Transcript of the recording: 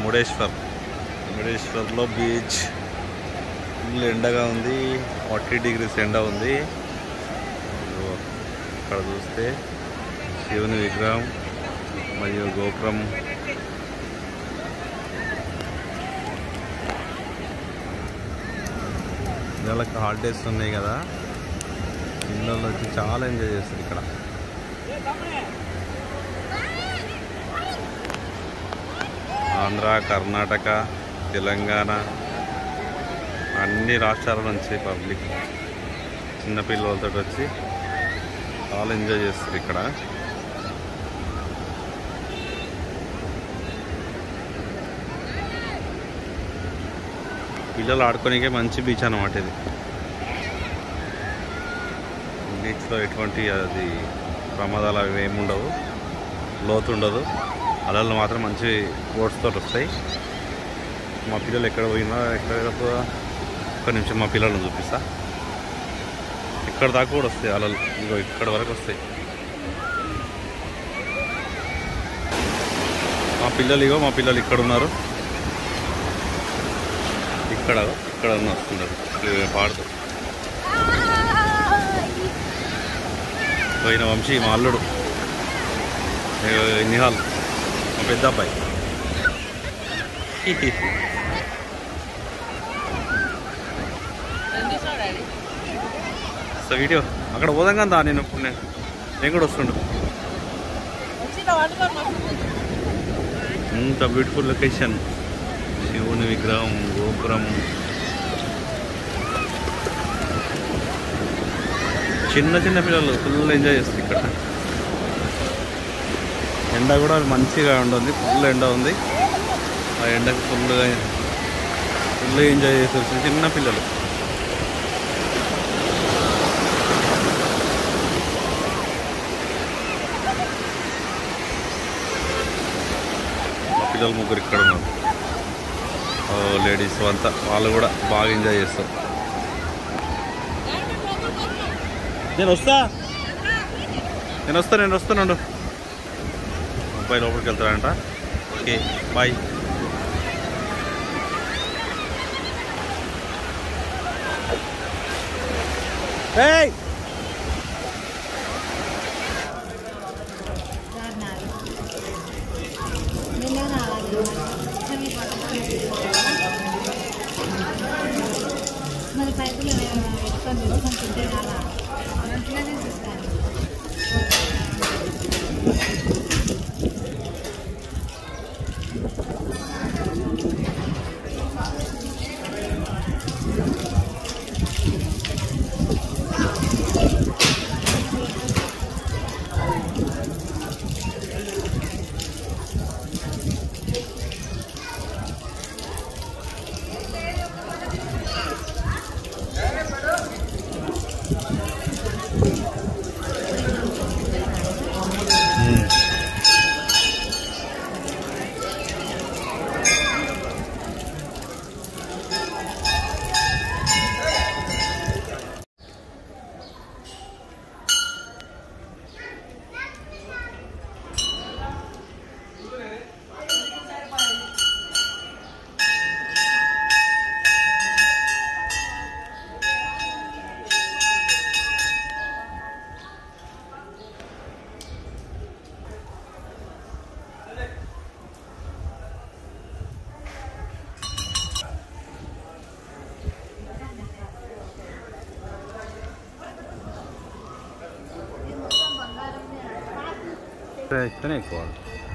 ముడేశ్వర్ ముడేశ్వర్లో beach full ఎండగా ఉంది forty degrees ఎండ ఉంది ఇదిగో ఇక్కడ చూస్తే శివుని విగ్రహం మరియు గోపురం పిల్లలకి హాలిడేస్ ఉన్నాయి కదా పిల్లలు వచ్చి చాలా ఎంజాయ్ చేస్తారు ఇక్కడ ఆంధ్ర కర్ణాటక తెలంగాణ అన్ని రాష్ట్రాల నుంచి పబ్లిక్ చిన్నపిల్లలతో వచ్చి చాలా ఎంజాయ్ చేస్తారు ఇక్కడ పిల్లలు ఆడుకోనికే మంచి బీచ్ అన్నమాట ఇది బీచ్లో ఎటువంటి అది ప్రమాదాలు అవి ఏమి ఉండవు లోతు ఉండదు అలలు మాత్రం మంచి బోట్స్తో వస్తాయి మా పిల్లలు ఎక్కడ పోయినా ఎక్కడ పోయినా ఒక్క నిమిషం మా పిల్లలను చూపిస్తా ఇక్కడ దాకా కూడా వస్తాయి అలలు ఇగో ఇక్కడ వరకు వస్తాయి మా పిల్లలు ఇగో మా పిల్లలు ఇక్కడ ఉన్నారు ఇక్కడ ఇక్కడ ఉన్న వస్తున్నారు ఇవి పాడుతూ పోయిన వంశీ మా అల్లుడు ఇగో నిహాల్ మా పెద్ద అబ్బాయి సో వీడియో అక్కడ పోదాం కదా నేను ఇప్పుడు నేను నేను కూడా వస్తుండు ఇంత బ్యూటిఫుల్ లొకేషన్ శివుని విగ్రహం గోపురం చిన్న చిన్న పిల్లలు ఫుల్ ఎంజాయ్ చేస్తారు ఇక్కడ ఎండ కూడా మంచిగా ఉంటుంది ఫుల్ ఎండ ఉంది ఆ ఎండకు ఫుల్గా ఫుల్ ఎంజాయ్ చేస్తారు చిన్న చిన్న పిల్లలు మా పిల్లలు ముగ్గురు ఇక్కడ ఉన్నారు లేడీస్ అంతా వాళ్ళు కూడా బాగా ఎంజాయ్ చేస్తారు నేను వస్తా నేను వస్తా నేను వస్తానండు అబ్బాయి లోపలికి వెళ్తాడంట ఓకే బాయ్ ఏయ్ మరి పైపులు పెట్టుకొని తీసుకొని తింటే రాలా మంచిగానే చూస్తాను ఇక్కడనే ఎక్కువ